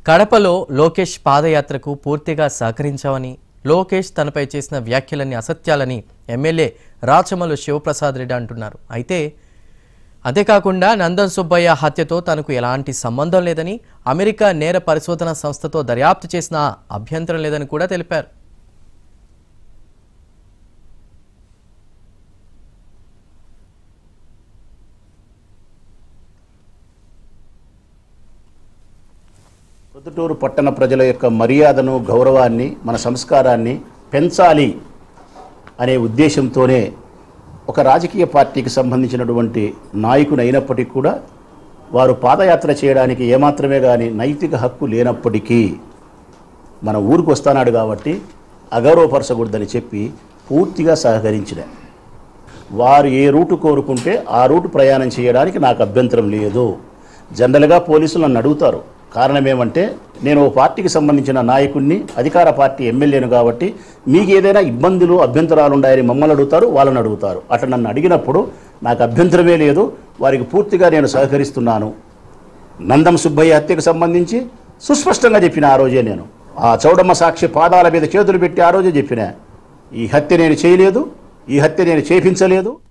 కడపలో లోకేష్ పాదయాత్రకు పూర్తిగా సహకరించామని లోకేష్ తనపై చేసిన వ్యాఖ్యలన్నీ అసత్యాలని ఎమ్మెల్యే రాచమల్లు శివప్రసాద్ రెడ్డి అంటున్నారు అయితే అంతేకాకుండా నందన్ సుబ్బయ్య హత్యతో తనకు ఎలాంటి సంబంధం లేదని అమెరికా నేర పరిశోధన సంస్థతో దర్యాప్తు చేసిన అభ్యంతరం లేదని కూడా తెలిపారు ప్రొద్దుటూరు పట్టణ ప్రజల యొక్క మర్యాదను గౌరవాన్ని మన సంస్కారాన్ని పెంచాలి అనే ఉద్దేశంతోనే ఒక రాజకీయ పార్టీకి సంబంధించినటువంటి నాయకుని అయినప్పటికీ కూడా వారు పాదయాత్ర చేయడానికి ఏమాత్రమే కానీ నైతిక హక్కు లేనప్పటికీ మన ఊరికి వస్తానాడు కాబట్టి అగౌరవపరచకూడదని చెప్పి పూర్తిగా సహకరించిన వారు ఏ రూటు కోరుకుంటే ఆ రూటు ప్రయాణం చేయడానికి నాకు అభ్యంతరం లేదు జనరల్గా పోలీసులు నన్ను అడుగుతారు కారణం ఏమంటే నేను ఓ పార్టీకి సంబంధించిన నాయకుడిని అధికార పార్టీ ఎమ్మెల్యేను కాబట్టి మీకు ఏదైనా ఇబ్బందులు అభ్యంతరాలు ఉన్నాయని మమ్మల్ని అడుగుతారు వాళ్ళని అడుగుతారు అట్లా నన్ను అడిగినప్పుడు నాకు అభ్యంతరమే లేదు వారికి పూర్తిగా నేను సహకరిస్తున్నాను నందం సుబ్బయ్య హత్యకు సంబంధించి సుస్పష్టంగా చెప్పిన ఆ రోజే నేను ఆ చౌడమ్మ సాక్షి పాదాల మీద చేతులు పెట్టి ఆ రోజే చెప్పిన ఈ హత్య నేను చేయలేదు ఈ హత్య నేను చేపించలేదు